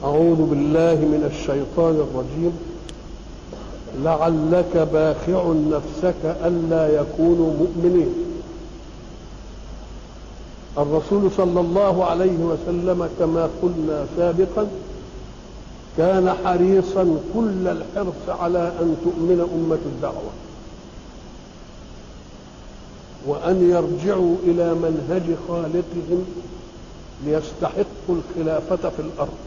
أعوذ بالله من الشيطان الرجيم لعلك باخع نفسك ألا يكونوا مؤمنين الرسول صلى الله عليه وسلم كما قلنا سابقا كان حريصا كل الحرص على أن تؤمن أمة الدعوة وأن يرجعوا إلى منهج خالقهم ليستحقوا الخلافة في الأرض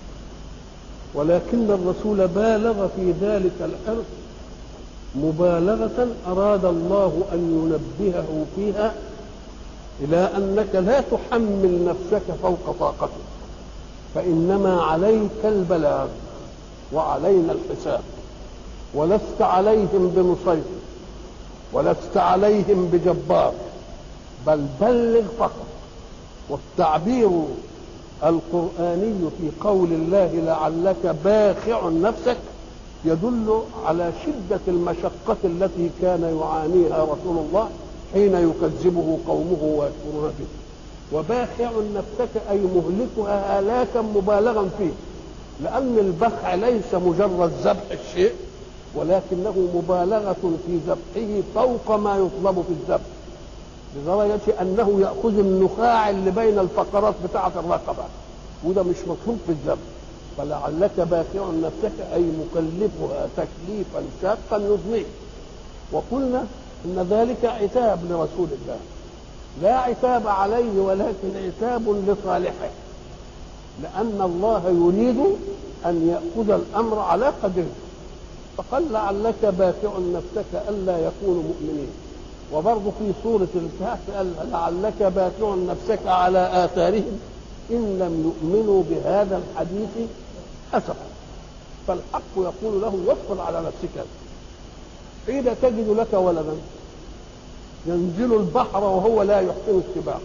ولكن الرسول بالغ في ذلك الحرص مبالغة أراد الله أن ينبهه فيها إلى أنك لا تحمل نفسك فوق طاقتك فإنما عليك البلاغ وعلينا الحساب ولست عليهم بمسيطر ولست عليهم بجبار بل بلغ فقط والتعبير القرآني في قول الله لعلك باخع نفسك يدل على شدة المشقة التي كان يعانيها رسول الله حين يكذبه قومه ويكفرون به وباخع نفسك أي مهلكها هلاكا مبالغا فيه لأن البخع ليس مجرد ذبح الشيء ولكنه مبالغة في ذبحه فوق ما يطلب في الذبح لدرجة أنه يأخذ النخاع اللي بين الفقرات بتاعة الرقبة وده مش مطلوب في الذبح فلعلك باخع نفسك أي مكلفها تكليفا شاقا يضنيه وقلنا أن ذلك عتاب لرسول الله لا عتاب عليه ولكن عتاب لصالحه لأن الله يريد أن يأخذ الأمر على قدره فقال لعلك باخع نفسك ألا يكونوا مؤمنين وبرضه في سورة الكهف قال لعلك باخع نفسك على آثارهم إن لم يؤمنوا بهذا الحديث أسفا فالحق يقول له واصبر على نفسك حين تجد لك ولدا ينزل البحر وهو لا يحسن السباحة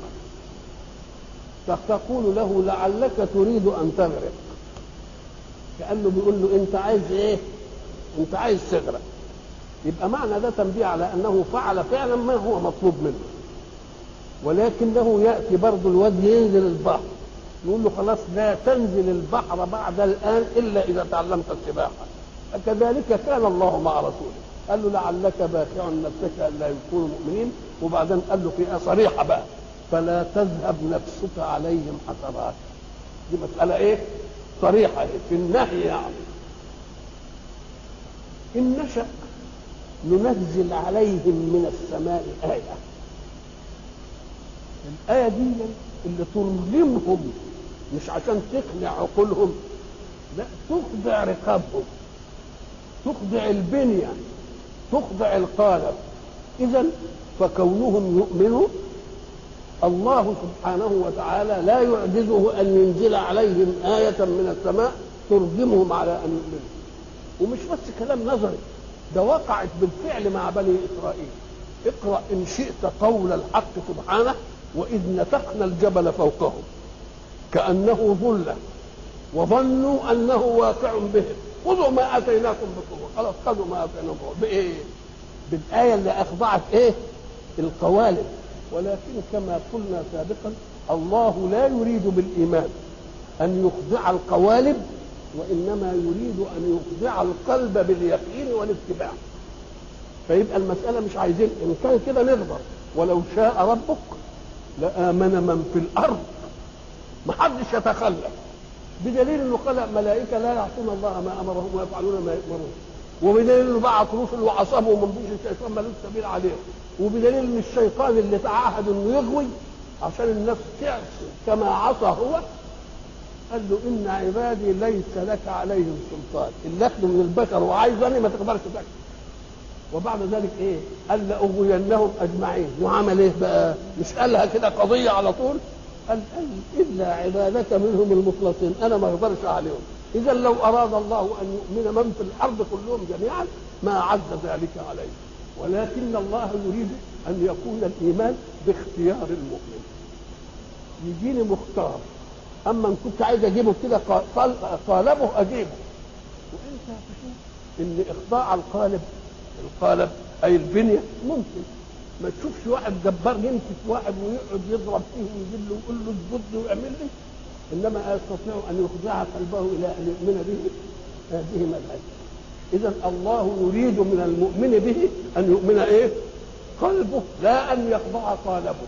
فتقول له لعلك تريد أن تغرق كأنه بيقول له أنت عايز إيه؟ أنت عايز تغرق يبقى معنى ده تنبيه على أنه فعل فعلا ما هو مطلوب منه ولكنه يأتي برضه الواد ينزل البحر يقول له خلاص لا تنزل البحر بعد الآن إلا إذا تعلمت السباحة كذلك كان الله مع رسوله قال له لعلك باخع نفسك الا يكونوا مؤمنين وبعدين قال له فيها صريحه بقى فلا تذهب نفسك عليهم حسرات دي مساله ايه صريحه في النهي يعني ان نشا ننزل عليهم من السماء ايه الايه دي اللي ترغمهم مش عشان تقنع عقولهم لا تخضع رقابهم تخضع البنيه تخضع القالب اذا فكونهم يؤمنوا الله سبحانه وتعالى لا يعجزه ان ينزل عليهم آية من السماء ترجمهم على ان يؤمنوا ومش بس كلام نظري ده وقعت بالفعل مع بني اسرائيل اقرا ان شئت قول الحق سبحانه واذ نتقنا الجبل فوقهم كانه ظله وظنوا انه واقع بهم خذوا ما اتيناكم بقوه خلاص خذوا ما اتيناكم بقوه بايه بالايه اللي اخضعت ايه القوالب ولكن كما قلنا سابقا الله لا يريد بالايمان ان يخضع القوالب وانما يريد ان يخضع القلب باليقين والاتباع فيبقى المساله مش عايزين ان كان كده نرضى ولو شاء ربك لامن من في الارض ما حدش يتخلف بدليل انه خلق ملائكه لا يعصون الله ما امرهم ويفعلون ما يامرون وبدليل انه بعت رسل وعصبهم وما فيش الشيطان ملوش سبيل عليهم وبدليل ان الشيطان اللي تعهد انه يغوي عشان النفس تعصي كما عصى هو قال له ان عبادي ليس لك عليهم سلطان اللي اخذ من البشر وعايزني ما تقدرش تاكل وبعد ذلك ايه؟ قال لاغوينهم اجمعين وعمل ايه بقى؟ مش قالها كده قضيه على طول قال الا عبادك منهم المخلصين انا ما اقدرش عليهم اذا لو اراد الله ان يؤمن من في الارض كلهم جميعا ما عز ذلك عليه ولكن الله يريد ان يكون الايمان باختيار المؤمن يجيني مختار اما ان كنت عايز اجيبه كده قالبه اجيبه وانت تشوف ان اخضاع القالب القالب اي البنيه ممكن ما تشوفش واحد جبار يمسك واحد ويقعد يضرب فيه ويجيب له ويقول له اسجد له ويعمل لي انما يستطيع ان يخضع قلبه الى ان يؤمن به هذه مذهب اذا الله يريد من المؤمن به ان يؤمن ايه قلبه لا ان يخضع قالبه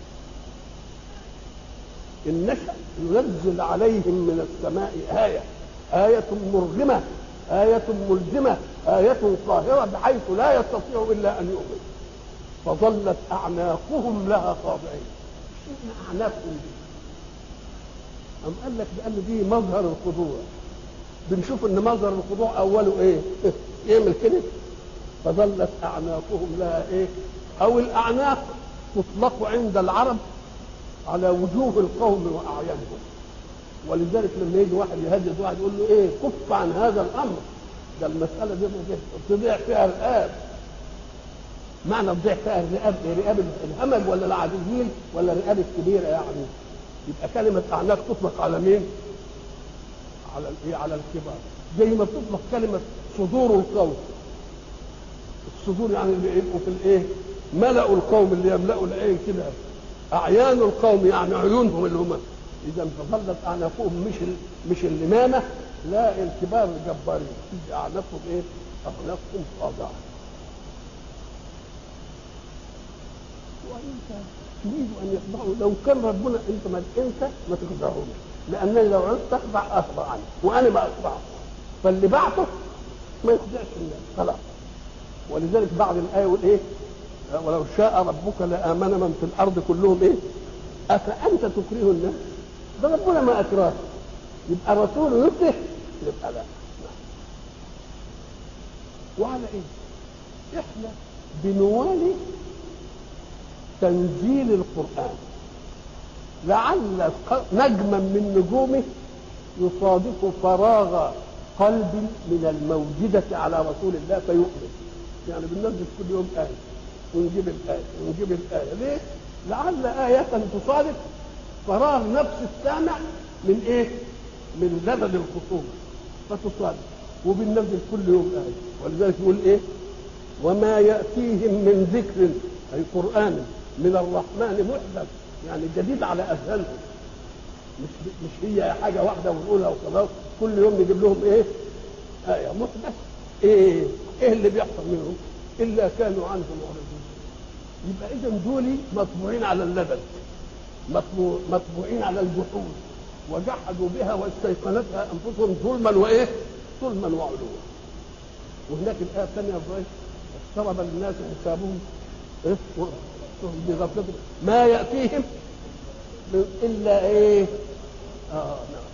ان نشا ينزل عليهم من السماء ايه ايه مرغمه ايه ملزمه ايه قاهره بحيث لا يستطيع الا ان يؤمن فظلت اعناقهم لها خاضعين اعناقهم دي أم قال لك بأن دي مظهر الخضوع بنشوف ان مظهر الخضوع اوله ايه يعمل كده فظلت اعناقهم لها ايه او الاعناق تطلق عند العرب على وجوه القوم واعينهم ولذلك لما يجي واحد يهدد واحد يقول له ايه كف عن هذا الامر ده المساله دي تضيع فيها الرقاب معنى تضيع فيها الرقاب ايه رقاب الهمج ولا العاديين ولا الرقاب الكبيره يعني يبقى كلمة أعناق تطلق على مين؟ على الإيه؟ على الكبار زي ما بتطلق كلمة صدور القوم الصدور يعني اللي يبقوا في الإيه؟ ملأوا القوم اللي يملأوا العين كده أعيان القوم يعني عيونهم اللي هم إذا فظلت أعناقهم مش ال... مش الإمامة لا الكبار الجبارين تيجي أعناقهم إيه؟ أعناقهم خاضعة وأنت تريد ان يخضعوا لو كان ربنا انت ما انت ما تخضعهمش لانني لو عرفت تخضع اخضع عنه وانا ما اخضعش فاللي بعته ما يخضعش الناس خلاص ولذلك بعد الايه يقول ايه ولو شاء ربك لامن من في الارض كلهم ايه افانت تكره الناس ده ربنا ما اكرهه يبقى الرسول يكره يبقى لا وعلى ايه احنا بنوالي تنزيل القرآن لعل نجما من نجومه يصادف فراغ قلب من الموجدة على رسول الله فيؤمن يعني بننزل كل يوم آية ونجيب الآية ونجيب الآية ليه؟ لعل آية تصادف فراغ نفس السامع من إيه؟ من لبد الخصومة فتصادف وبننزل كل يوم آية ولذلك يقول إيه؟ وما يأتيهم من ذكر أي قرآن من الرحمن محدث يعني جديد على اذهانهم مش مش هي حاجه واحده ونقولها وخلاص كل يوم نجيب لهم ايه؟ آية محدث ايه؟ ايه اللي بيحصل منهم؟ الا كانوا عنه معرضين يبقى اذا دول مطبوعين على اللبن مطبوع مطبوعين على الجحود وجحدوا بها واستيقنتها انفسهم ظلما وايه؟ ظلما وعلوا وهناك الايه الثانيه اقترب للناس حسابهم إيه؟ بغفلة ما يأتيهم إلا إيه آه نعم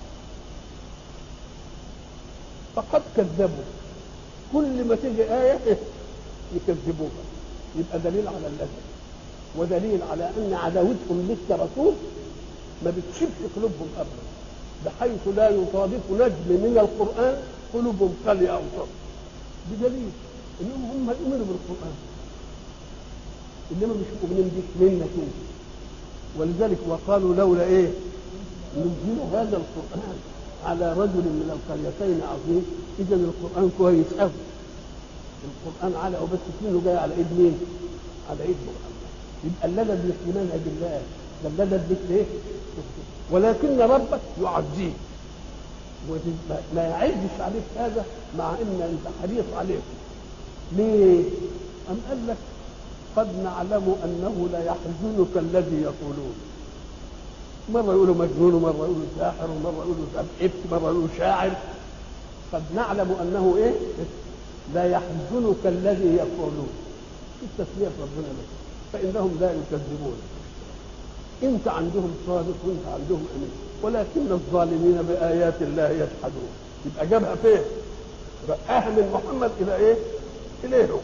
فقد كذبوا كل ما تيجي آية يكذبوها يبقى دليل على الأذى ودليل على أن عداوتهم للرسول ما بتشبش قلوبهم أبدا بحيث لا يصادف نجم من القرآن قلوبهم خالية أو صف بدليل انهم هم يؤمنوا بالقران انما مش مؤمنين بك منك انت ولذلك وقالوا لولا ايه نزل هذا القران على رجل من القريتين عظيم اذا القران كويس قوي القران على وبس كله جاي على ايد مين؟ على ايد محمد يبقى اللدد مش لمنهج الله ده اللدد مش ليه؟ ولكن ربك يعزيه وما يعزش عليك هذا مع ان انت حريص عليه ليه؟ أم قال لك قد نعلم انه لا يحزنك الذي يقولون مرة يقولوا مجنون ومرة يقولوا ساحر ومرة يقولوا ابت مرة يقولوا شاعر قد نعلم انه ايه؟ لا يحزنك الذي يقولون في تسمية ربنا لك فإنهم لا يكذبون انت عندهم صادق وانت عندهم امين ولكن الظالمين بايات الله يجحدون يبقى جابها فين؟ رقاها من محمد الى ايه؟ اليهم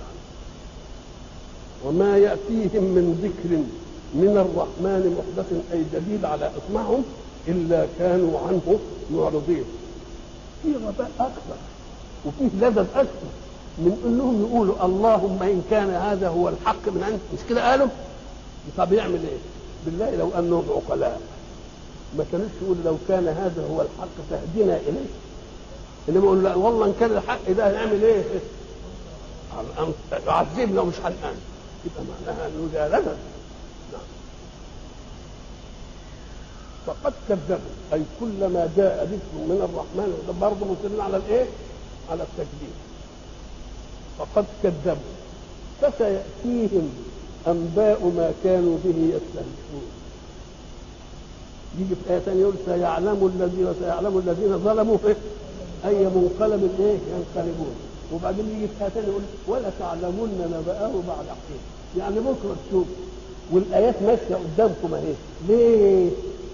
وما ياتيهم من ذكر من الرحمن محدث اي دليل على اسمعهم الا كانوا عنه معرضين في غباء اكثر وفيه لذذ اكثر من انهم يقولوا اللهم ان كان هذا هو الحق من عندك مش كده قالوا طب يعمل ايه؟ بالله لو انهم عقلاء ما كانوش يقولوا لو كان هذا هو الحق فاهدنا اليه انما يقولوا لا والله ان كان الحق ده هنعمل ايه؟ عذبنا ومش هنآمن يبقى معناها انه ده لبن فقد كذبوا اي كلما جاء ذكر من الرحمن ده برضه مصرين على الايه؟ على التكذيب فقد كذبوا فسياتيهم انباء ما كانوا به يستهزئون يجي في ايه ثانيه يقول سيعلم الذين وسيعلم الذين ظلموا في اي منقلب ايه ينقلبون وبعدين يجي في ايه ثانيه يقول ولا تعلمن نبأه بعد حين يعني بكره تشوف والايات ماشيه قدامكم اهي ليه؟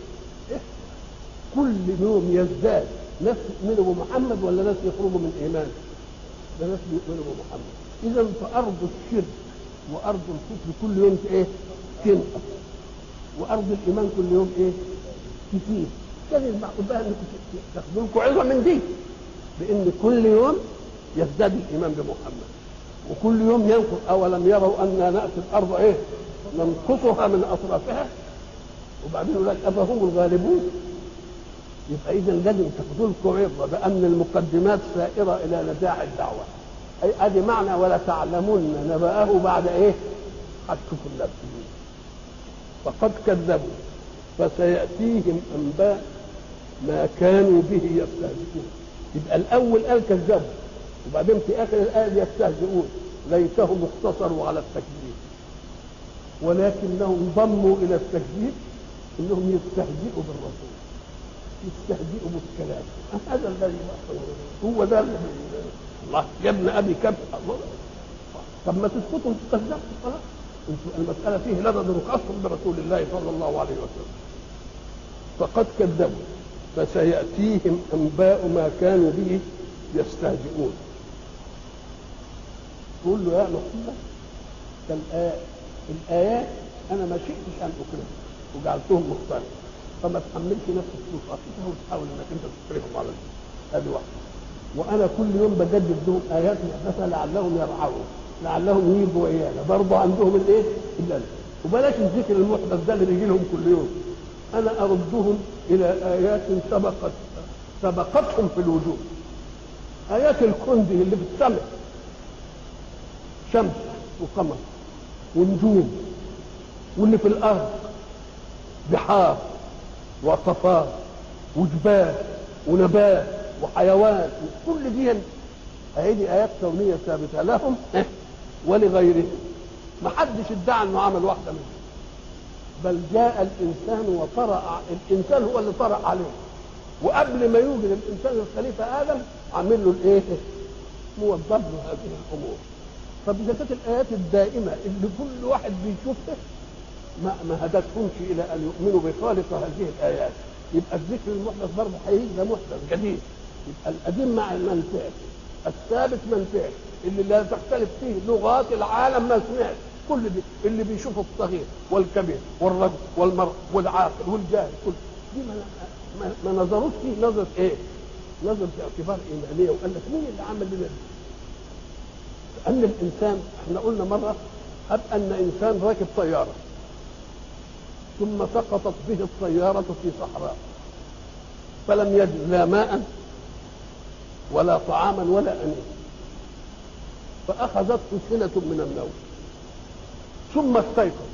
كل يوم يزداد ناس يؤمنوا بمحمد ولا ناس يخرجوا من ايمان؟ ده ناس يؤمنوا بمحمد اذا فارض الشرك وارض الكفر كل يوم ايه؟ تنقص وارض الايمان كل يوم ايه؟ كتير كان المعقول بقى انكم تاخدوا لكم عظه من دي بان كل يوم يزداد الايمان بمحمد وكل يوم ينقص اولم يروا انا ناتي الارض ايه؟ ننقصها من اطرافها وبعدين يقول لك افهم الغالبون يبقى اذا لازم تاخذوا لكم عظه بان المقدمات سائره الى نجاح الدعوه اي ادي معنى ولا تعلمن نبأه بعد ايه؟ قد كفر نفسه فقد كذبوا فسياتيهم انباء ما كانوا به يستهزئون يبقى الاول قال كذبوا وبعدين في اخر الايه يستهزئون ليتهم اقتصروا على التكذيب ولكنهم ضموا الى التكذيب انهم يستهزئوا بالرسول يستهزئوا بالكلام هذا الذي هو ده الذي الله يا ابن ابي كبش الله طب ما تسكتوا تستهزئوا خلاص المساله فيه لدد قصر برسول الله صلى الله عليه وسلم فقد كذبوا فسياتيهم انباء ما كانوا به يستهزئون تقول له يا محمد الآيات الآيات أنا ما شئتش أن أكرههم وجعلتهم مختلف فما تحملش نفسك في خطيئتها وتحاول انك انت تكرههم على هذه واحده وانا كل يوم بجدد لهم ايات محدثه لعلهم يرعون لعلهم يجوا ويانا برضه عندهم الايه؟ الا وبلاش الذكر المحدث ده اللي بيجي لهم كل يوم انا اردهم الى ايات سبقت سبقتهم في الوجود ايات الكون دي اللي في السماء شمس وقمر ونجوم واللي في الارض بحار وصفار وجبال ونبات وحيوان كل دي هذه ايات كونيه ثابته لهم ولغيرهم ما حدش ادعى انه عمل واحده منهم بل جاء الانسان وطرأ الانسان هو اللي طرأ عليه وقبل ما يوجد الانسان الخليفه ادم عامل له الايه؟ موظف له هذه الامور طب اذا كانت الايات الدائمه اللي كل واحد بيشوفها ما ما هدتهمش الى ان يؤمنوا بخالق هذه الايات يبقى الذكر المحدث برضه هيجي ده محدث جديد يبقى القديم مع المنفع الثابت منفع اللي لا تختلف فيه لغات العالم ما سمعت كل دي اللي بيشوفه الصغير والكبير والرجل والمرء والعاقل والجاهل كل دي ما, ما, ما نظروش فيه نظرة ايه؟ نظرة اعتبار ايمانية وقال لك مين اللي عمل لنا دي؟ أن الإنسان احنا قلنا مرة هب أن إنسان راكب طيارة ثم سقطت به الطيارة في صحراء فلم يجد لا ماء ولا طعاما ولا أنيس فأخذته سنة من النوم ثم استيقظ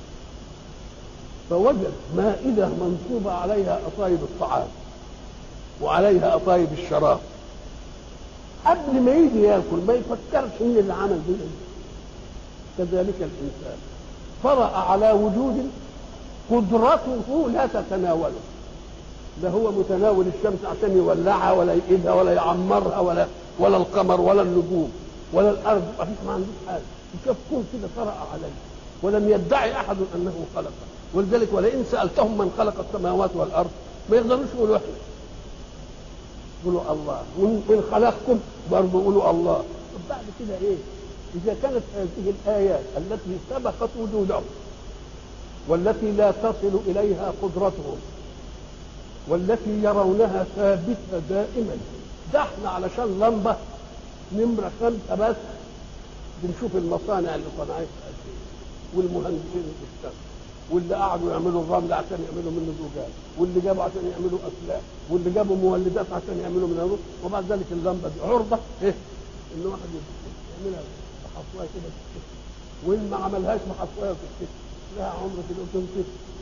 فوجد مائدة منصوبة عليها أطايب الطعام وعليها أطايب الشراب قبل ما يجي ياكل ما يفكرش مين اللي عمل دي كذلك الانسان طرأ على وجود قدرته لا تتناوله لا هو متناول الشمس عشان يولعها ولا يقيدها ولا يعمرها ولا ولا القمر ولا النجوم ولا الارض ما فيش ما عندوش حاجه وشاف كون كده طرأ عليه ولم يدعي احد انه خلقه ولذلك ولئن سالتهم من خلق السماوات والارض ما يقدروش يقولوا احنا يقولوا الله من خلقكم برضه يقولوا الله طب بعد كده ايه اذا كانت هذه الايات التي سبقت وجودهم والتي لا تصل اليها قدرتهم والتي يرونها ثابته دائما ده احنا علشان لمبه نمره خمسه بس بنشوف المصانع اللي صنعتها والمهندسين اللي اشتغلوا واللي قعدوا يعملوا الرمل عشان يعملوا منه زجاج واللي جابوا عشان يعملوا اسلاك واللي جابوا مولدات عشان يعملوا منها نور وبعد ذلك اللمبه دي عرضه ايه ان واحد يعملها بحصوايه كده واللي ما عملهاش بحصوايه وتتكسر لها عمر كده وتنكسر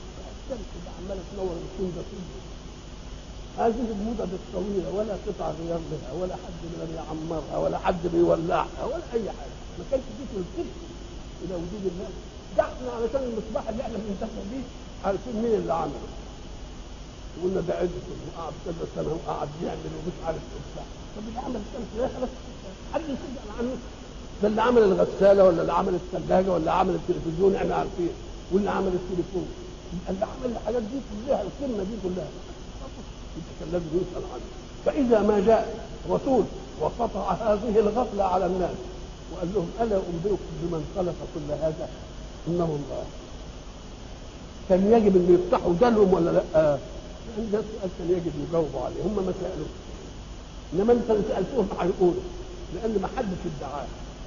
الشمس اللي عماله تنور الكون ده كله هذه المدد الطويله ولا قطع غيار لها ولا حد من يعمرها ولا حد بيولعها ولا اي حاجه ما كانش دي تلتفت الى وجود الله ده احنا علشان المصباح اللي احنا بننتفع بيه عارفين مين اللي عمله وقلنا ده اديسون وقعد كذا سنه وقعد يعمل ومش عارف ايه بتاع طب اللي عمل الشمس ده خلاص حد يصدق عنه ده اللي عمل الغساله ولا اللي عمل الثلاجه ولا عمل التلفزيون احنا عارفين واللي عمل التليفون اللي عمل الحاجات دي كلها القمه دي كلها يبقى كان لازم يسال عنه فاذا ما جاء رسول وقطع هذه الغفله على الناس وقال لهم الا انبئكم بمن خلق كل هذا انه الله كان يجب ان يفتحوا جالهم ولا لا؟ لان ده سؤال كان يجب يجاوبوا عليه هم ما سالوش انما انت اللي سالتهم هيقولوا لان ما حدش ادعاه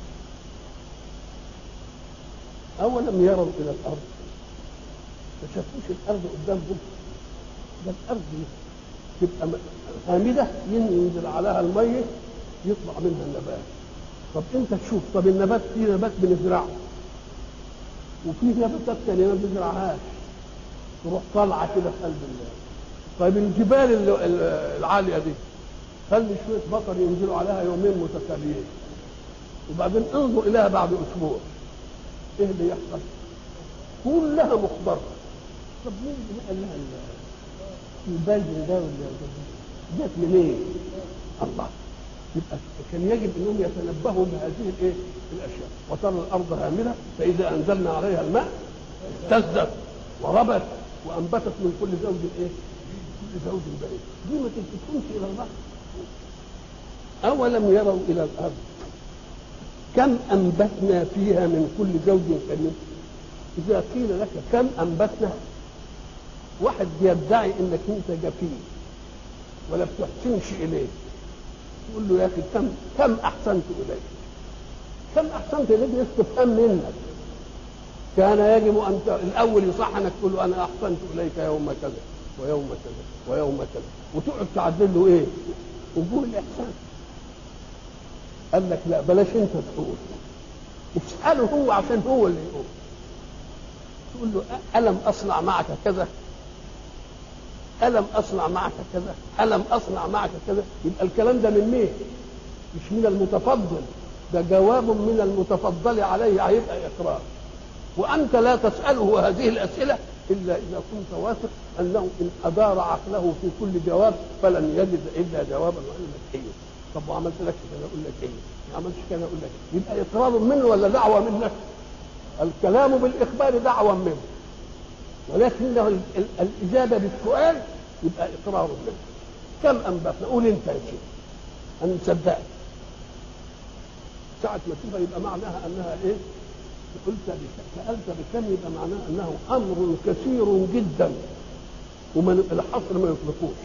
اولم يروا الى الارض ما شافوش الارض قدامهم ده الارض دي تبقى هامده ينزل عليها الميه يطلع منها النبات طب انت تشوف طب النبات في نبات بنزرعه وفي نباتات ثانيه ما بنزرعهاش تروح طالعه كده في قلب الله طيب الجبال العاليه دي خلي شويه بقر ينزلوا عليها يومين متتاليين وبعدين انظر اليها بعد اسبوع ايه اللي يحصل؟ كلها مخضره طب مين اللي قال لها البلد ده ولا جت منين؟ الله يبقى كان يجب انهم يتنبهوا بهذه الايه؟ الاشياء وترى الارض هامله فاذا انزلنا عليها الماء اهتزت وربت وانبتت من كل زوج ايه؟ كل زوج بعيد دي ما تلفتهمش الى الله اولم يروا الى الارض كم انبتنا فيها من كل زوج كريم اذا قيل لك كم انبتنا واحد بيدعي انك انت جفيل ولا بتحسنش اليه تقول له يا اخي كم كم احسنت اليك كم احسنت اليك دي استفهام منك كان يجب ان ت... الاول يصح انك تقول له انا احسنت اليك يوم كذا ويوم كذا ويوم كذا وتقعد تعدل له ايه؟ وجوه الاحسان قال لك لا بلاش انت تقول اساله هو عشان هو اللي يقول تقول له الم اصنع معك كذا ألم أصنع معك كذا ألم أصنع معك كذا يبقى الكلام ده من مين مش من المتفضل ده جواب من المتفضل عليه هيبقى إقرار وأنت لا تسأله هذه الأسئلة إلا إذا كنت واثق أنه إن أدار عقله في كل جواب فلن يجد إلا جوابا ويقول لك إيه طب وعملت لك كذا أقول لك إيه ما عملتش كذا أقول لك يبقى إقرار منه ولا دعوة منك الكلام بالإخبار دعوة منه ولكنه ال- ال- الإجابة بالسؤال يبقى إقرار منه كم أنبتنا قول أنت يا شيخ أنا مصدقك ساعة ما تشوفها يبقى معناها أنها إيه؟ قلت بك- سألت بكم يبقى معناها أنه أمر كثير جدا ومن الحصر ما يطلقوش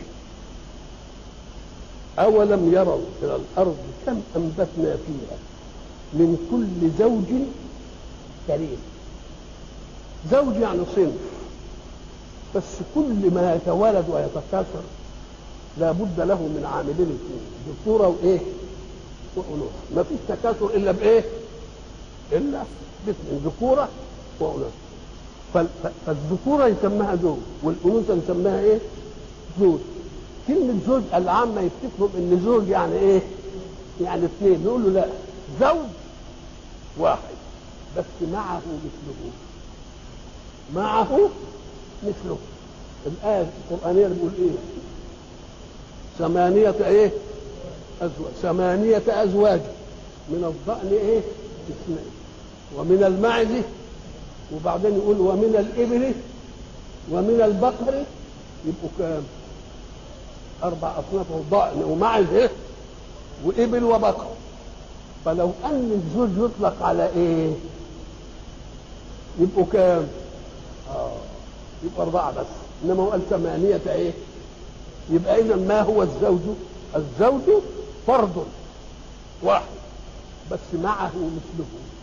أولم يروا إلى الأرض كم أنبتنا فيها من كل زوج كريم زوج يعني صنف بس كل ما يتولد ويتكاثر لابد له من عاملين اثنين ذكوره وايه؟ وانوثه ما فيش تكاثر الا بايه؟ الا باثنين ذكوره وانوثه فال- ف- فالذكوره يسمىها زوج والانوثه نسميها ايه؟ زوج كلمه زوج العامه يفتكروا ان زوج يعني ايه؟ يعني اثنين نقول له لا زوج واحد بس معه مثله معه مثله الآية القرآنية بتقول إيه؟ ثمانية إيه؟ أزواج ثمانية أزواج من الضأن إيه؟ اثنين ومن المعز وبعدين يقول ومن الإبل ومن البقر يبقوا كام؟ أربع أصناف ضأن ومعز إيه؟ وإبل وبقر فلو أن الزوج يطلق على إيه؟ يبقوا كام؟ آه يبقى أربعة بس إنما هو قال ثمانية إيه؟ يبقى إذا ما هو الزوج؟ الزوج فرد واحد بس معه مثله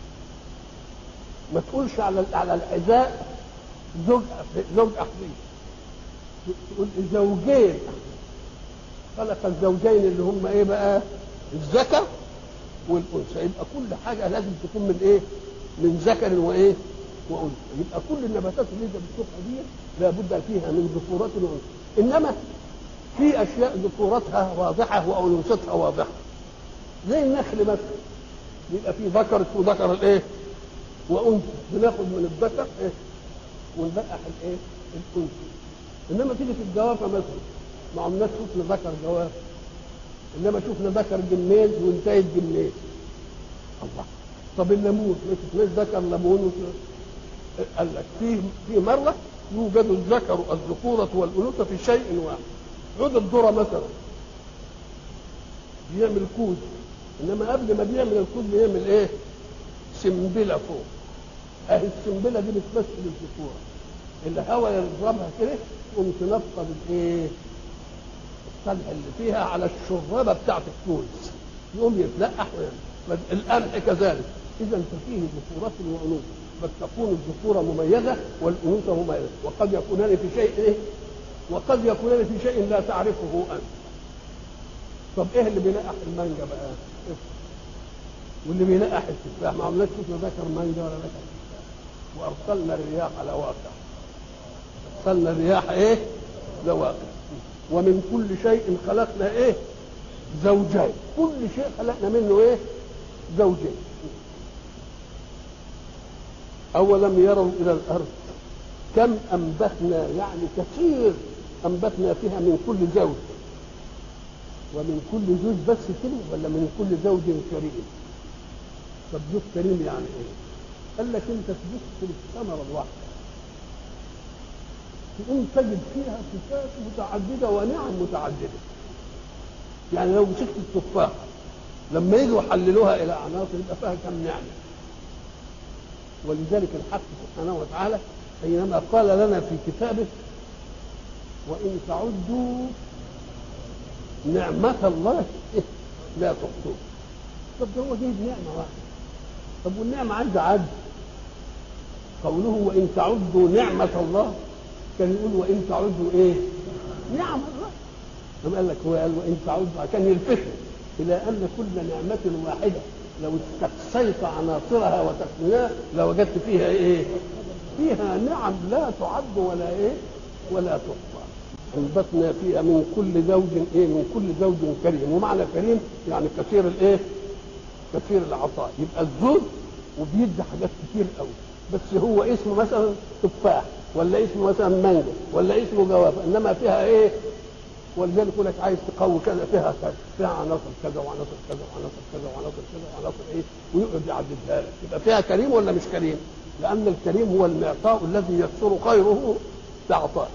ما تقولش على على الحذاء زوج زوج أخيه تقول زوجين خلق الزوجين اللي هم ايه بقى الذكر والانثى يبقى كل حاجه لازم تكون من ايه من ذكر وايه وانثى يبقى كل النباتات اللي انت بتشوفها دي لابد فيها من ذكورات وانثى انما في اشياء ذكورتها واضحه وانوثتها واضحه زي النخل مثلا يبقى في ذكر اسمه ذكر الايه؟ وانثى بناخد من الذكر ايه؟ ونبقح الايه؟ الانثى انما تيجي في الجوافه مثلا ما عملناش شفنا ذكر جوافه انما شفنا ذكر جميز وانتهت جميز الله طب الليمون ما شفناش ذكر ليمون قال لك في في مره يوجد الذكر الذكورة والأنوثة في شيء واحد عود الذرة مثلا بيعمل كوز إنما قبل ما بيعمل الكوز بيعمل إيه؟ سنبلة فوق أهي السنبلة دي بتمثل الذكورة الهواء يضربها كده تقوم تنفض الإيه؟ الصلح اللي فيها على الشرابة بتاعت الكوز يقوم يتلقح ويعمل القمح كذلك إذا ففيه ذكورات وأنوثة بس تكون الذكوره مميزه والانوثه مميزه وقد يكونان في شيء ايه؟ وقد يكونان في شيء لا تعرفه انت. طب ايه اللي بينقح المانجا بقى؟ واللي بينقح التفاح ما عملناش شفنا ذكر مانجا ولا ذكر تفاح وارسلنا الرياح لواقع ارسلنا الرياح ايه؟ لواقع ومن كل شيء خلقنا ايه؟ زوجين كل شيء خلقنا منه ايه؟ زوجين أولم يروا إلى الأرض كم أنبتنا يعني كثير أنبتنا فيها من كل زوج ومن كل زوج بس كده ولا من كل زوج كريم طب زوج كريم يعني ايه قال لك انت تبص في الثمرة الواحدة تقوم تجد فيها صفات متعددة ونعم متعددة يعني لو مسكت التفاحة لما يجوا يحللوها إلى عناصر يبقى فيها كم نعمة ولذلك الحق سبحانه وتعالى حينما قال لنا في كتابه وإن تعدوا نعمة الله لا تحصوها طب ده هو جايب نعمة واحدة طب والنعمة عايزة عد قوله وإن تعدوا نعمة الله كان يقول وإن تعدوا إيه؟ نعم الله طب قال لك هو قال وإن تعدوا كان يلفتنا إلى أن كل نعمة واحدة لو استقصيت عناصرها وتقنينها لوجدت فيها ايه؟ فيها نعم لا تعد ولا ايه؟ ولا تحصى. انبتنا فيها من كل زوج ايه؟ من كل زوج كريم، ومعنى كريم يعني كثير الايه؟ كثير العطاء، يبقى الزوج وبيدي حاجات كتير قوي، بس هو اسمه مثلا تفاح ولا اسمه مثلا مانجا ولا اسمه جوافه، انما فيها ايه؟ ولذلك يقول لك عايز تقوي كذا فيها كذا فيها عناصر كذا وعناصر كذا وعناصر كذا وعناصر كذا وعناصر ايه ويقعد يعددها لك يبقى فيها كريم ولا مش كريم؟ لان الكريم هو المعطاء الذي يكثر خيره بعطاء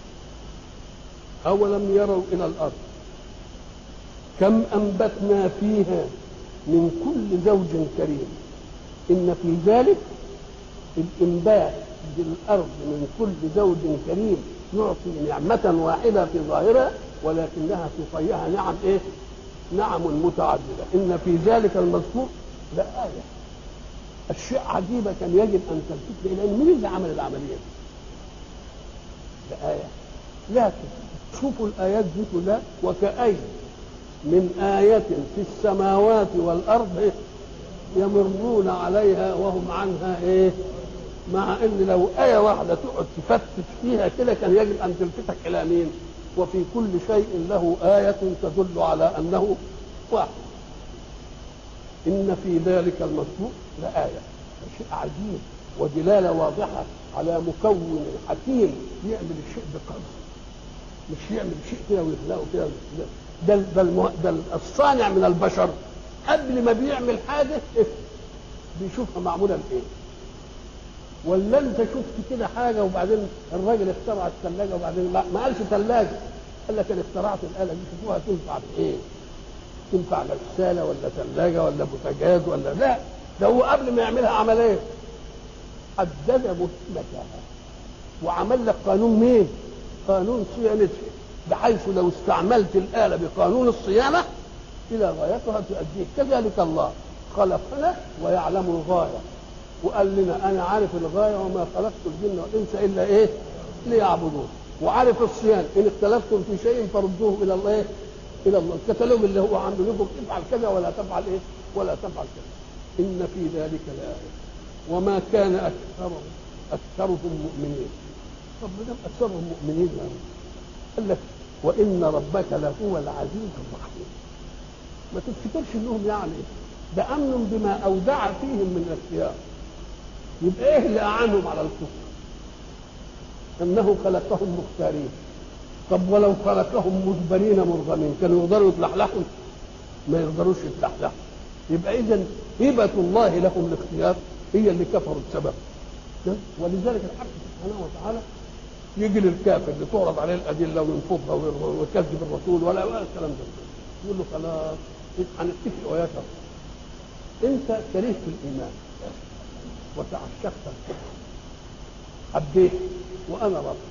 اولم يروا الى الارض كم انبتنا فيها من كل زوج كريم ان في ذلك الانبات بالارض من كل زوج كريم يعطي نعمة واحدة في ظاهرها ولكنها في طيها نعم ايه؟ نعم متعددة إن في ذلك المذكور لآية الشيء عجيبة كان يجب أن تلتفت إلى مين اللي عمل العملية دي؟ لآية لكن شوفوا الآيات دي كلها وكأي من آية في السماوات والأرض يمرون عليها وهم عنها إيه؟ مع ان لو آية واحدة تقعد تفتش فيها كده كان يجب أن تلفتك إلى مين؟ وفي كل شيء له آية تدل على أنه واحد. إن في ذلك المذكور لآية شيء عجيب ودلالة واضحة على مكون حكيم يعمل الشيء بقدر مش يعمل شيء كده ويخلقه كده ده ده, المه... ده الصانع من البشر قبل ما بيعمل حاجة بيشوفها معمولة بإيه؟ ولا انت شفت كده حاجه وبعدين الراجل اخترع الثلاجه وبعدين ما قالش ثلاجه قال لك انا اخترعت الاله دي شوفوها تنفع بايه؟ تنفع غساله ولا ثلاجه ولا بوتاجاز ولا لا ده هو قبل ما يعملها عمل ايه؟ حدد مهمتها وعمل لك قانون مين؟ قانون صيانتها بحيث لو استعملت الاله بقانون الصيانه الى غايتها تؤديك كذلك الله خلقنا ويعلم الغايه وقال لنا انا عارف الغايه وما خلقت الجن والانس الا ايه؟ ليعبدون وعارف الصيام ان اختلفتم في شيء فردوه الى الله إيه؟ الى الله الكتالوج اللي هو عامله لكم افعل كذا ولا تفعل ايه؟ ولا تفعل كذا ان في ذلك لايه وما كان اكثرهم اكثرهم مؤمنين طب ما دام اكثرهم مؤمنين يعني قال لك وان ربك لهو العزيز الرحيم ما تفتكرش انهم يعني ده امن بما اودع فيهم من الاختيار يبقى ايه اللي اعانهم على الكفر انه خلقهم مختارين طب ولو خلقهم مجبرين مرغمين كانوا يقدروا يتلحلحوا ما يقدروش يتلحلحوا يبقى اذا هبه الله لهم الاختيار هي اللي كفروا بسبب ولذلك الحق سبحانه وتعالى يجي للكافر اللي تعرض عليه الادله وينفضها ويكذب الرسول ولا ولا الكلام ده يقول له خلاص هنتفق وياك انت كرهت الايمان وتعشقت الكفر حبيت وانا رب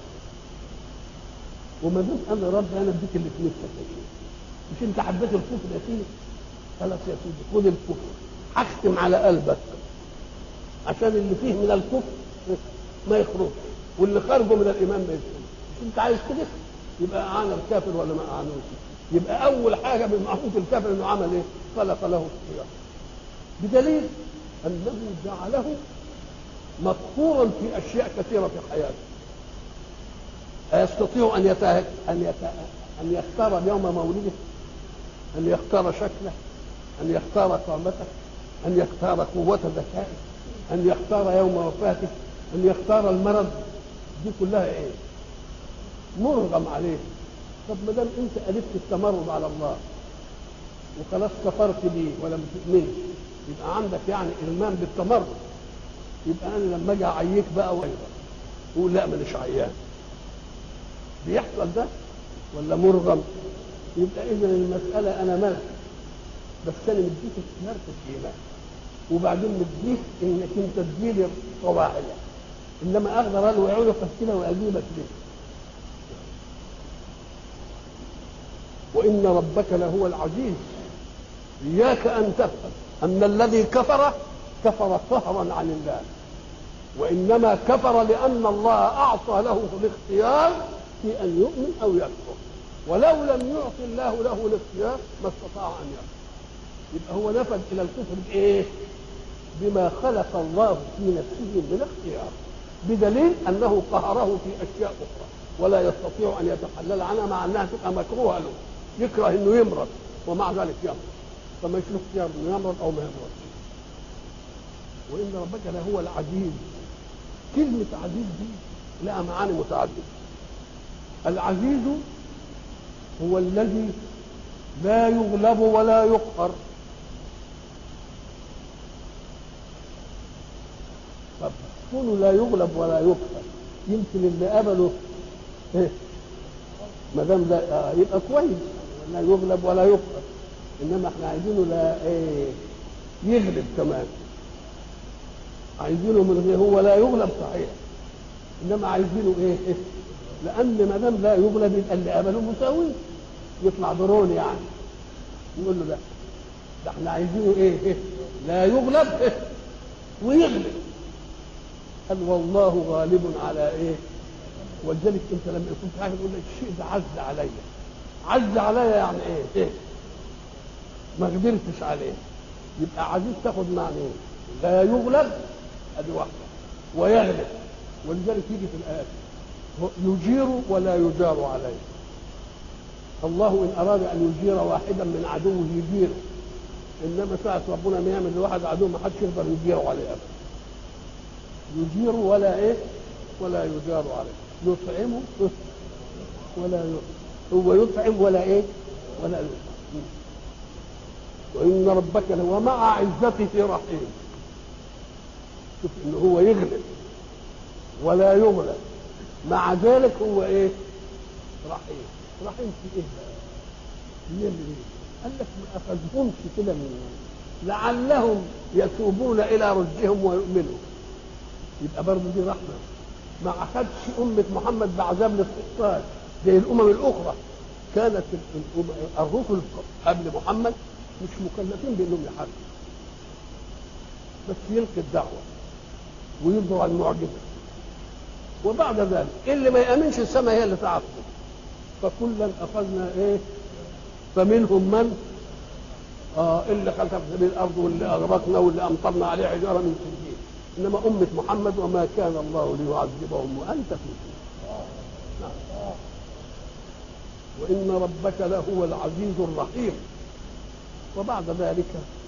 وما دام انا رب انا اديك اللي في نفسك يا سيدي مش انت حبيت الكفر يا سيدي خلاص يا سيدي خد الكفر هختم على قلبك عشان اللي فيه من الكفر ما يخرج واللي خارجه من الايمان ما يدخل مش انت عايز كده يبقى اعان الكافر ولا ما اعانوش يبقى اول حاجه من معروف الكافر انه عمل ايه خلق له اختيار بدليل انه جعله مقهورا في اشياء كثيره في حياته أيستطيع أن يتا... أن يتا... أن يختار يوم مولده أن يختار شكله أن يختار قامته أن يختار قوة ذكائه أن يختار يوم وفاته أن يختار المرض دي كلها إيه؟ مرغم عليه طب ما دام أنت ألفت التمرد على الله وخلاص كفرت بيه ولم تؤمنش يبقى عندك يعني إلمام بالتمرد يبقى أنا لما أجي أعييك بقى وأيضا قول لا مانيش عيان بيحصل ده ولا مرغم يبقى اذا المساله انا ملك بس انا مديك اختيار في الايمان وبعدين مديك انك انت تجيلي قواعد انما اقدر الوي عنقك كده واجيبك ليه وان ربك لهو العزيز اياك ان تفهم ان الذي كفر كفر قهرا عن الله وانما كفر لان الله اعطى له الاختيار في ان يؤمن او يكفر ولو لم يعطي الله له الاختيار ما استطاع ان يكفر يبقى هو نفذ الى الكفر بايه؟ بما خلق الله في نفسه من اختيار بدليل انه قهره في اشياء اخرى ولا يستطيع ان يتحلل عنها مع انها تبقى مكروهه له يكره انه يمرض ومع ذلك يمرض فما له اختيار انه يمرض او ما يمرض وان ربك لهو العزيز كلمه عزيز دي لها معاني متعدده العزيز هو الذي لا يغلب ولا يقهر طب كونه لا يغلب ولا يقهر يمكن اللي قبله ايه ما دام لا آه يبقى كويس لا يغلب ولا يقهر انما احنا عايزينه لا ايه يغلب كمان عايزينه من هو لا يغلب صحيح انما عايزينه ايه, إيه؟ لان ما دام لا يغلب يبقى اللي قبله مساوي يطلع درون يعني يقول له لا ده احنا عايزينه ايه, إيه؟ لا يغلب إيه؟ ويغلب قال والله غالب على ايه ولذلك انت لما كنت عارف يقول لك الشيء ده عز عليا عز عليا يعني ايه ايه ما قدرتش عليه يبقى عزيز تاخد معنى ايه لا يغلب ادي واحده ويغلب ولذلك يجي في الايات يجير ولا يجار عليه الله ان اراد ان يجير واحدا من عدوه يجيره انما ساعه ربنا ما يعمل لواحد عدو ما حدش يقدر يجيره عليه ابدا يجير ولا ايه ولا يجار عليه يطعمه ولا ي... هو يطعم ولا ايه ولا يطعم وان ربك ومع عزته رحيم شوف ان هو يغلب ولا يغلب مع ذلك هو ايه رحيم رحيم في ايه بقى قال لك ما اخذهمش كده من لعلهم يتوبون الى رشدهم ويؤمنوا يبقى برضه دي رحمه ما اخذش امه محمد بعذاب الاستئصال زي الامم الاخرى كانت الرسل قبل محمد مش مكلفين بانهم يحاربوا بس يلقي الدعوه ويظهر المعجزه وبعد ذلك اللي ما يامنش السماء هي اللي تعاقبه فكلا اخذنا ايه فمنهم من آه اللي خلق في سبيل الارض واللي اغرقنا واللي امطرنا عليه حجاره من سجين انما امه محمد وما كان الله ليعذبهم وانت فيهم نعم. وان ربك لهو العزيز الرحيم وبعد ذلك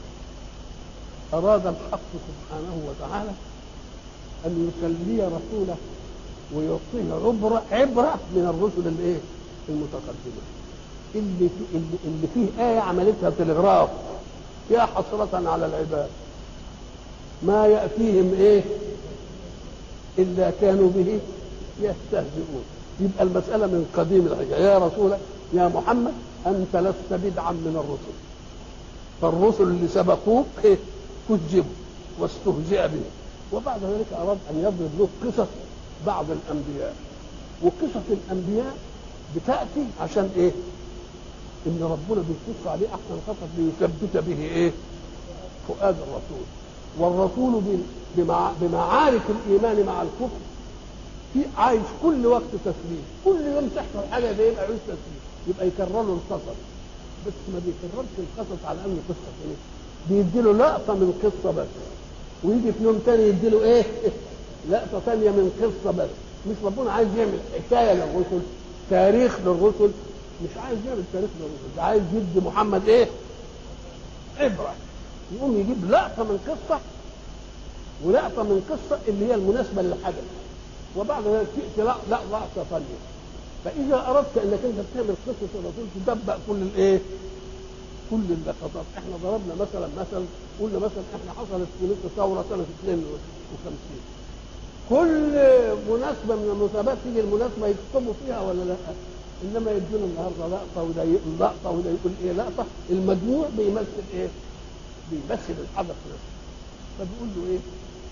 اراد الحق سبحانه وتعالى ان يسلي رسوله ويعطيه عبره عبره من الرسل الايه المتقدمه اللي في اللي, اللي فيه ايه عملتها تلغراف يا حسرة على العباد ما يأتيهم ايه إلا كانوا به يستهزئون يبقى المسألة من قديم الحجة يا رسول يا محمد أنت لست بدعا من الرسل فالرسل اللي سبقوك إيه؟ كذبوا واستهزئ بهم وبعد ذلك أراد أن يضرب له قصص بعض الأنبياء وقصص الأنبياء بتأتي عشان إيه؟ إن ربنا بيقص عليه أحسن قصص ليثبت به إيه؟ فؤاد الرسول والرسول بمع... بمعارك الإيمان مع الكفر في عايز كل وقت تسليم كل يوم تحصل حاجة ده يبقى عايز تسليم يبقى يكرر له القصص بس ما بيكررش القصص على انه قصه ايه بيديله لقطه من قصه بس ويجي في يوم تاني يديله ايه لقطه ثانيه من قصه بس مش ربنا عايز يعمل حكايه للرسل تاريخ للرسل مش عايز يعمل تاريخ للرسل ده عايز يدي محمد ايه عبره يقوم يجيب لقطه من قصه ولقطه من قصه اللي هي المناسبه للحدث وبعد ذلك تاتي لا لا لقطه ثانيه فاذا اردت انك انت تعمل قصه الرسول تدبق كل الايه؟ كل اللقطات احنا ضربنا مثلا مثلا قلنا مثلا احنا حصلت في مصر ثوره سنه 52 كل مناسبه من المناسبات تيجي المناسبه يكتبوا فيها ولا لا؟ انما يدونا النهارده لقطه وده يقول لقطه وده يقول ايه لقطه المجموع بيمثل ايه؟ بيمثل الحدث نفسه فبيقول له ايه؟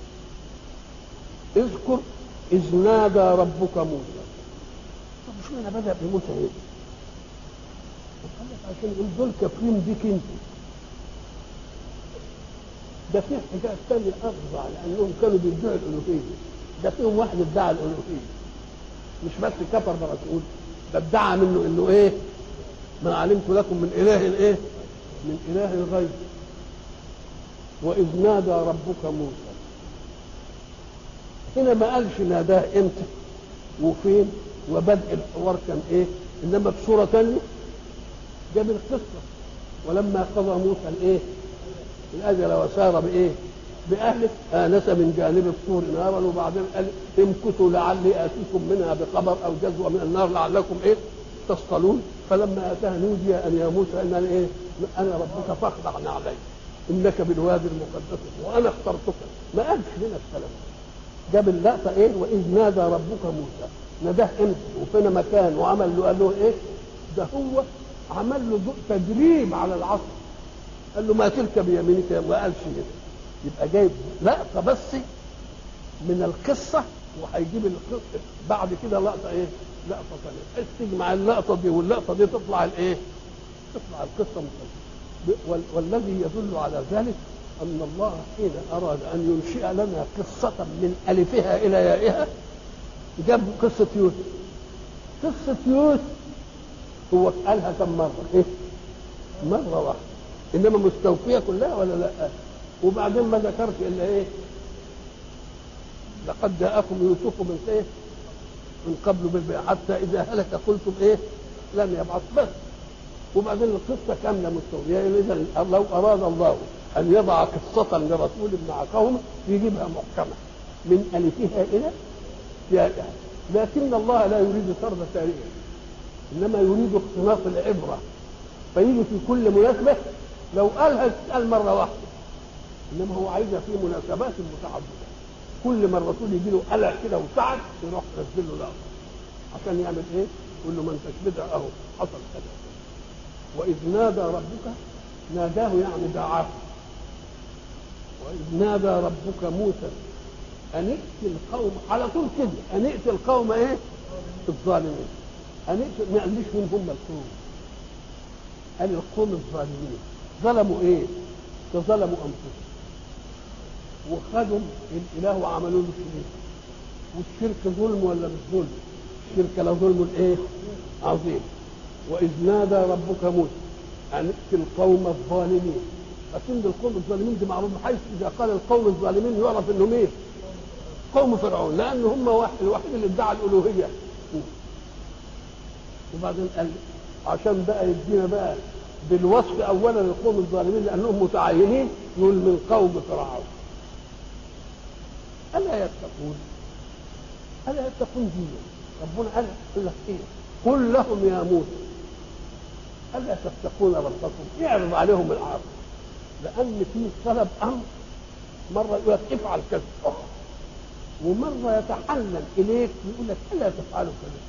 اذكر اذ نادى ربك موسى طب مش معنى بدا بموسى ايه؟ قال لك عشان يقول دول كافرين بيك انت ده في حكايه ثانيه افظع لانهم كانوا بيدعوا الالوهيه ده فيهم واحد ادعى الالوهيه مش بس كفر برسول ده ادعى منه انه ايه؟ ما علمت لكم من اله ايه؟ من اله غير واذ نادى ربك موسى هنا ما قالش ناداه امتى وفين وبدء الحوار كان ايه انما بصوره ثانيه جاب القصه ولما قضى موسى الايه الاجل وسار بايه باهله انس من جانب الطور نارا وبعدين قال امكثوا لعلي اتيكم منها بخبر او جزوه من النار لعلكم ايه تصطلون فلما اتاها نودي ان يا موسى ان ايه انا ربك فاخضع نعلي انك بالوادي المقدس وانا اخترتك ما قالش لنا الكلام جاب اللقطه ايه واذ نادى ربك موسى ناداه امتى وفين مكان وعمل له قال له ايه ده هو عمل له تدريب على العصر قال له ما تلك بيمينك ما قالش كده يبقى جايب لقطه بس من القصه وهيجيب القصه بعد كده لقطه ايه لقطه ثانيه بحيث تجمع اللقطه دي واللقطه دي تطلع الايه تطلع القصه مسلسل والذي يدل على ذلك أن الله حين أراد أن ينشئ لنا قصة من ألفها إلى يائها جاب قصة يوسف قصة يوسف هو قالها كم مرة؟ إيه؟ مرة واحدة إنما مستوفية كلها ولا لا؟ وبعدين ما ذكرش إلا إيه؟ لقد جاءكم يوسف من إيه؟ من قبل بالبيع حتى إذا هلك قلتم إيه؟ لم يبعث بس وبعدين القصة كاملة مستوفية إذا لو أراد الله أن يضع قصة لرسول مع قوم يجيبها محكمة من ألفها إلى يائها لكن الله لا يريد سرد تاريخ إنما يريد اقتناص العبرة فيجي في كل مناسبة لو قالها تسأل مرة واحدة إنما هو عايزها في مناسبات متعددة كل ما الرسول يجي له قلق كده وسعد يروح ينزل له لقطة عشان يعمل إيه؟ يقول له ما أنتش بدع أهو حصل كذا وإذ نادى ربك ناداه يعني دعاه وإذ نادى ربك موسى أن ائت القوم على طول كده أن ائت القوم إيه؟ الظالمين أن ائت ما قاليش مين هم القوم قال القوم الظالمين ظلموا إيه؟ فظلموا أنفسهم وخدوا الإله وعملوا له شريك والشرك ظلم ولا مش ظلم؟ الشرك لظلم إيه؟ عظيم وإذ نادى ربك موسى أن ائت القوم الظالمين لكن القوم الظالمين دي معروف حيث اذا قال القوم الظالمين يعرف انهم ايه؟ قوم فرعون لان هم واحد الوحيد اللي ادعى الالوهيه وبعدين قال عشان بقى يدينا بقى بالوصف اولا للقوم الظالمين لانهم متعينين يقول من قوم فرعون الا يتقون الا يتقون دي ربنا قال قال لك ايه قل لهم يا موسى الا تتقون ربكم اعرض عليهم العرض لان في طلب امر مره يقول لك افعل كذا ومره يتحنن اليك ويقول لك الا تفعلوا كذا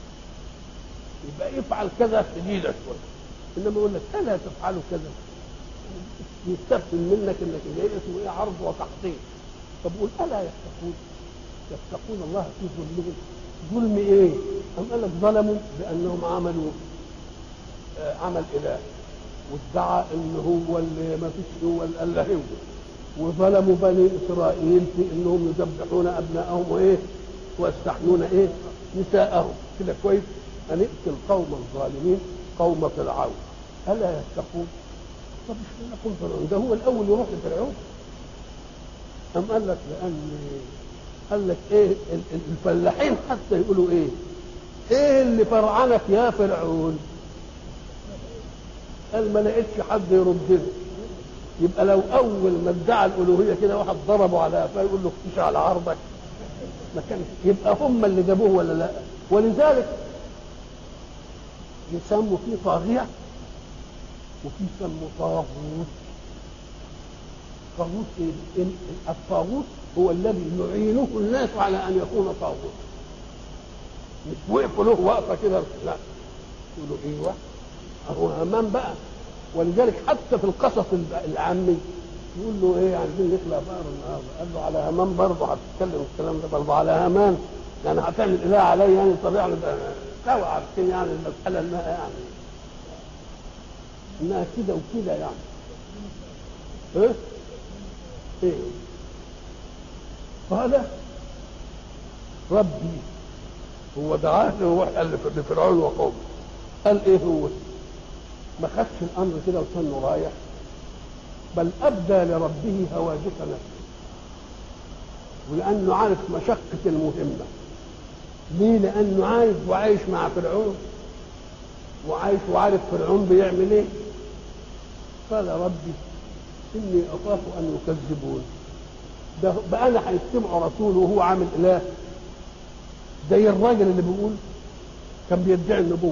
يبقى افعل كذا شديدة شويه انما يقول لك الا تفعلوا كذا يستفسر منك انك جاي اسمه ايه عرض وتحقيق طب قول الا يتقون يتقون الله في ظلمهم ظلم ايه؟ أم قال لك ظلموا بانهم عملوا آه عمل اله وادعى ان هو اللي ما فيش هو الاله هو وظلموا بني اسرائيل في انهم يذبحون ابنائهم وايه؟ ويستحيون ايه؟ نساءهم كده كويس ان ائت القوم الظالمين قوم فرعون الا يتقون؟ طب مش قوم فرعون ده هو الاول يروح لفرعون أم قال لك لأن قال لك إيه الفلاحين حتى يقولوا إيه؟ إيه اللي فرعنك يا فرعون؟ قال ما لقيتش حد يردنا يبقى لو أول ما ادعى الألوهية كده واحد ضربه على قفاه يقول له اختش على عرضك ما كانش يبقى هم اللي جابوه ولا لا؟ ولذلك يسموا فيه طاغية وفي يسموا طاغوت طاغوت ايه؟ الطاغوت هو الذي يعينه الناس على ان يكون طاغوت مش وقفوا له وقفه كده لا يقولوا ايوه هو همان بقى ولذلك حتى في القصص العامي يقول له ايه عايزين نخلق بقر النهارده قال له على همان برضه هتتكلم الكلام ده برضه على همان يعني هتعمل اله عليا يعني طب يعني سوا عارفين يعني المساله انها يعني انها كده وكده يعني ايه ايه قال ربي هو دعاه هو قال لفرعون وقومه قال ايه هو ما خدش الامر كده وكانه رايح بل ابدى لربه هواجس نفسه ولانه عارف مشقه المهمه ليه لانه عايش وعايش مع فرعون وعايش وعارف فرعون بيعمل ايه قال ربي اني اخاف ان يكذبون ده بقى انا هيجتمعوا رسول وهو عامل اله زي الراجل اللي بيقول كان بيدعي النبوه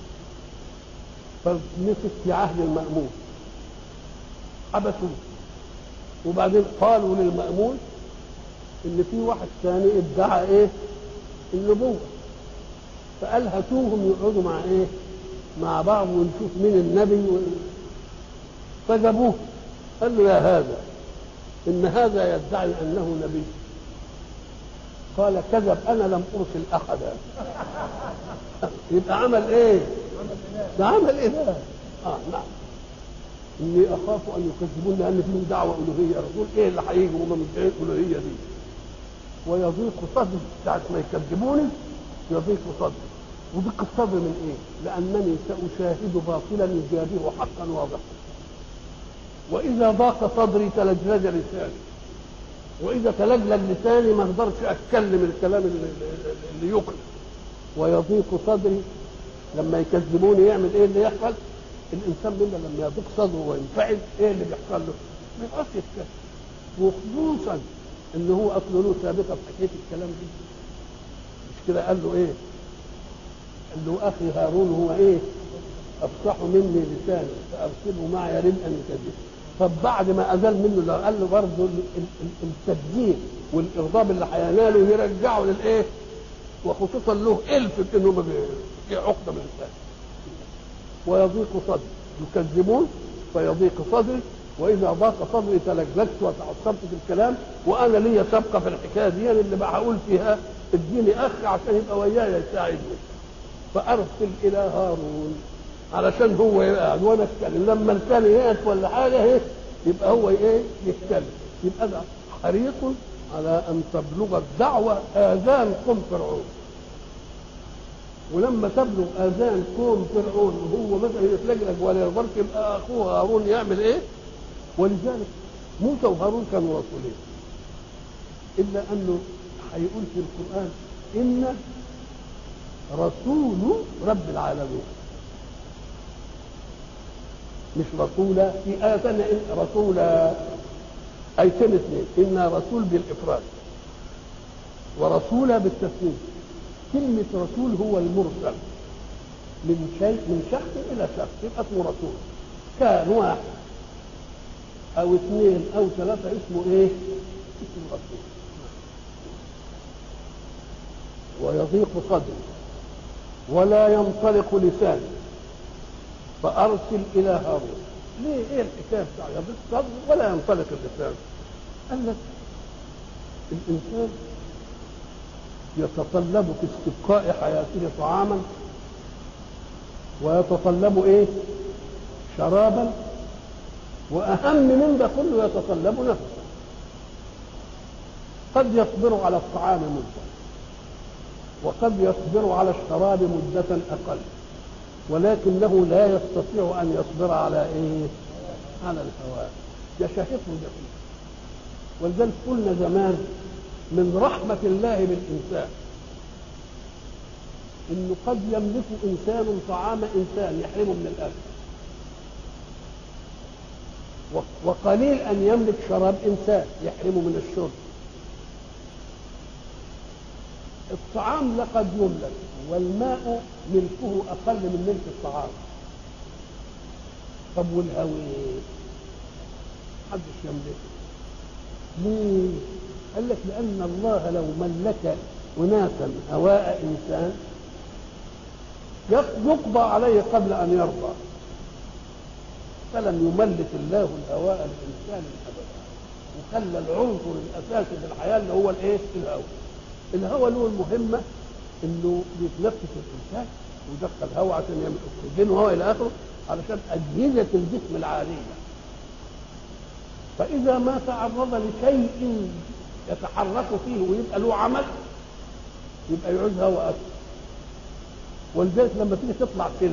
فمسك في عهد المأمون حبسوه وبعدين قالوا للمأمون ان في واحد ثاني ادعى ايه النبوه فقال هاتوهم يقعدوا مع ايه مع بعض ونشوف مين النبي و... فجابوه قال له يا هذا ان هذا يدعي انه نبي قال كذب انا لم ارسل احدا يبقى عمل ايه ده عمل اله اه نعم اني اخاف ان يكذبون لان فيهم دعوه الوهيه رسول ايه اللي هيجي وهم مدعين الالوهيه دي ويضيق صدري ساعه ما يكذبوني يضيق صدري وضيق الصدر من ايه؟ لانني ساشاهد باطلا يجابه حقا واضحا واذا ضاق صدري تلجلج لساني واذا تلجلج لساني ما اقدرش اتكلم الكلام اللي, اللي يقنع ويضيق صدري لما يكذبوني يعمل ايه اللي يحصل الانسان منا لما يضيق صدره وينفعل ايه اللي بيحصل له؟ ما يعرفش يتكلم وخصوصا ان هو اصله له سابقه في حكايه الكلام دي مش كده قال له ايه؟ قال له اخي هارون هو ايه؟ افصح مني لساني فارسله معي يريد ان يكذب طب بعد ما ازال منه لو قال له برضه التكذيب والاغضاب اللي هيناله يرجعه للايه؟ وخصوصا له الف في انه ما في عقده من اللسان ويضيق صدري يكذبون فيضيق صدري واذا ضاق صدري تلجلجت وتعصبت في الكلام وانا لي سابقه في الحكايه دي اللي بقى هقول فيها اديني اخ عشان يبقى وياي يساعدني فارسل الى هارون علشان هو يقعد وانا اتكلم لما لساني يقف ولا حاجه ايه يبقى هو ايه يتكلم يبقى ده حريص على ان تبلغ الدعوه اذان قوم فرعون ولما تبلغ اذان قوم فرعون وهو مثلا يتلجلج ولا يقدرش يبقى اخوه هارون يعمل ايه؟ ولذلك موسى وهارون كانوا رسولين الا انه هيقول في القرآن إن رسول رب العالمين مش رسولا في آية ثانية إن رسولا آيتين اثنين إن رسول بالإفراد ورسولا بالتثنية كلمة رسول هو المرسل من شيء من شخص إلى شخص يبقى اسمه رسول كان واحد أو اثنين أو ثلاثة اسمه إيه؟ اسمه رسول ويضيق صدره ولا ينطلق لسانه فأرسل إلى هارون ليه إيه الحكاية بتاع يضيق صدره ولا ينطلق اللسان قال لك الإنسان يتطلب في استبقاء حياته طعاما ويتطلب ايه شرابا واهم من ده كله يتطلب نفسه قد يصبر على الطعام مده وقد يصبر على الشراب مدة أقل ولكنه لا يستطيع أن يصبر على إيه؟ على الهواء يشهقه دقيق ولذلك قلنا زمان من رحمة الله بالإنسان إنه قد يملك إنسان طعام إنسان يحرمه من الأكل وقليل أن يملك شراب إنسان يحرمه من الشرب الطعام لقد يملك والماء ملكه أقل من ملك الطعام طب والهوي محدش يملكه ليه؟ قال لك لأن الله لو ملك أناسا هواء إنسان يقضى عليه قبل أن يرضى فلم يملك الله الهواء لإنسان أبدا وخلى العنصر الأساسي في الحياة اللي هو الإيه؟ الهواء الهواء له المهمة إنه بيتنفس الإنسان ويدخل هواء عشان يعمل أكسجين وهو إلى آخره علشان أجهزة الجسم العادية فإذا ما تعرض لشيء يتحرك فيه ويبقى له عمل يبقى يعوز هواء أكثر ولذلك لما تيجي تطلع سلم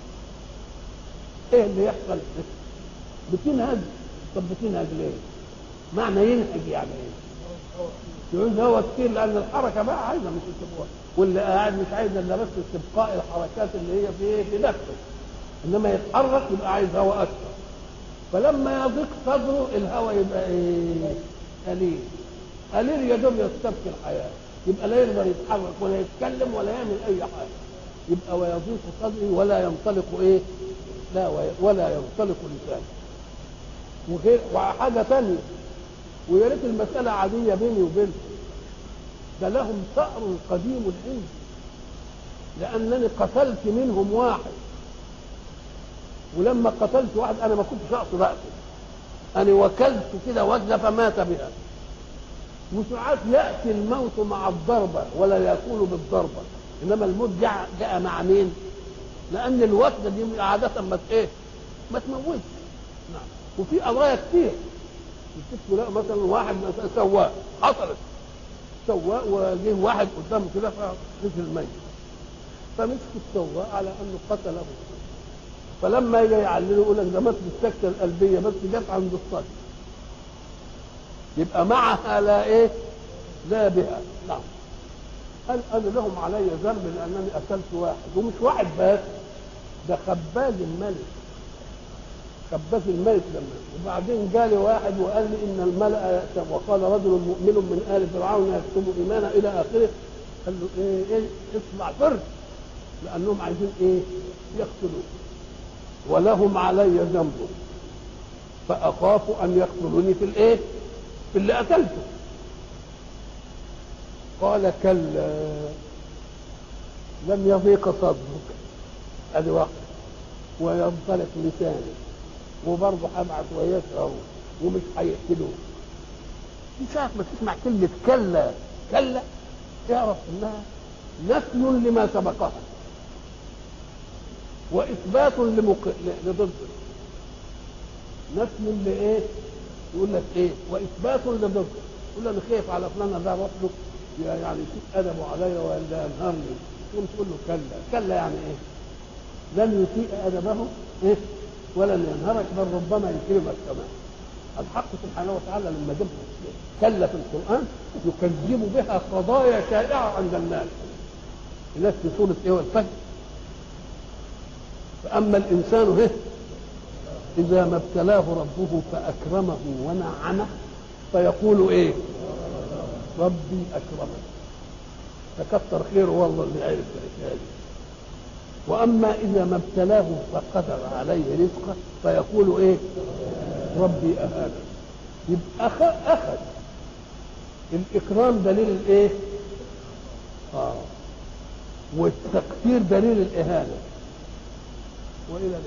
ايه اللي يحصل بتنهج طب بتنهج ليه معنى ينهج يعني ايه يعوز هواء كتير لان الحركه بقى عايزه مش استبقاء واللي قاعد مش عايز الا بس استبقاء الحركات اللي هي في ايه في نفسه انما يتحرك يبقى عايز هواء اكثر فلما يضيق صدره الهواء يبقى ايه قليل قليل يا دوب يستبقي الحياه يبقى لا يقدر يتحرك ولا يتكلم ولا يعمل اي حاجه يبقى ويضيق صدري ولا ينطلق ايه لا ولا ينطلق لساني وغير وحاجه ثانيه ويا ريت المساله عاديه بيني وبينهم ده لهم ثأر قديم العلم لانني قتلت منهم واحد ولما قتلت واحد انا ما كنتش اقصد اقتل انا وكلت كده وجه فمات بها وساعات ياتي الموت مع الضربه ولا يكون بالضربه انما الموت جاء, جاء مع مين؟ لان الوكده دي عاده ما ايه؟ ما تموتش نعم وفي قضايا كتير تلاقي مثلا واحد مثلا سواق حصلت سواق وجه واحد قدامه كده فنزل الميت فمسك السواق على انه قتله فلما يجي يعلله يقول لك ده مات بالسكته القلبيه بس جت عند الصدر يبقى معها لا ايه؟ لا بها نعم قال انا لهم علي ذنب لانني قتلت واحد ومش واحد بس ده خباز الملك خباز الملك لما وبعدين جالي واحد وقال لي ان الملأ وقال رجل مؤمن من ال فرعون يكتب ايمانه الى اخره قال له ايه ايه اطلع فرد لانهم عايزين ايه يقتلوه ولهم علي ذنب فاخاف ان يقتلوني في الايه في اللي قتلته قال كلا لم يضيق صدرك ادي واحد وينطلق لسانك وبرضه هبعت وياك اهو ومش هيقتلوك من ساعة ما تسمع كلمة كلا كلا اعرف انها نفي لما سبقها واثبات لمق... لضده نفي لايه؟ يقول لك ايه؟ واثبات لضده يقول انا خايف على فلان ده اروح له يعني يشوف ادبه عليا ولا ينهرني تقوم تقول له كلا كلا يعني ايه؟ لن يسيء ادبه ايه؟ ولن ينهرك بل ربما يكرمك كمان الحق سبحانه وتعالى لما جاب كلا في القران يكذب بها قضايا شائعه عند الناس الناس في سوره ايه والفجر فاما الانسان هه اذا ما ابتلاه ربه فاكرمه ونعمه فيقول ايه ربي اكرمن تكثر خيره والله اللي عرف الحكايه دي واما اذا ما ابتلاه فقدر عليه رزقه فيقول ايه ربي اهانن يبقى اخذ اخذ الاكرام دليل الايه اه والتقدير دليل الاهانه والى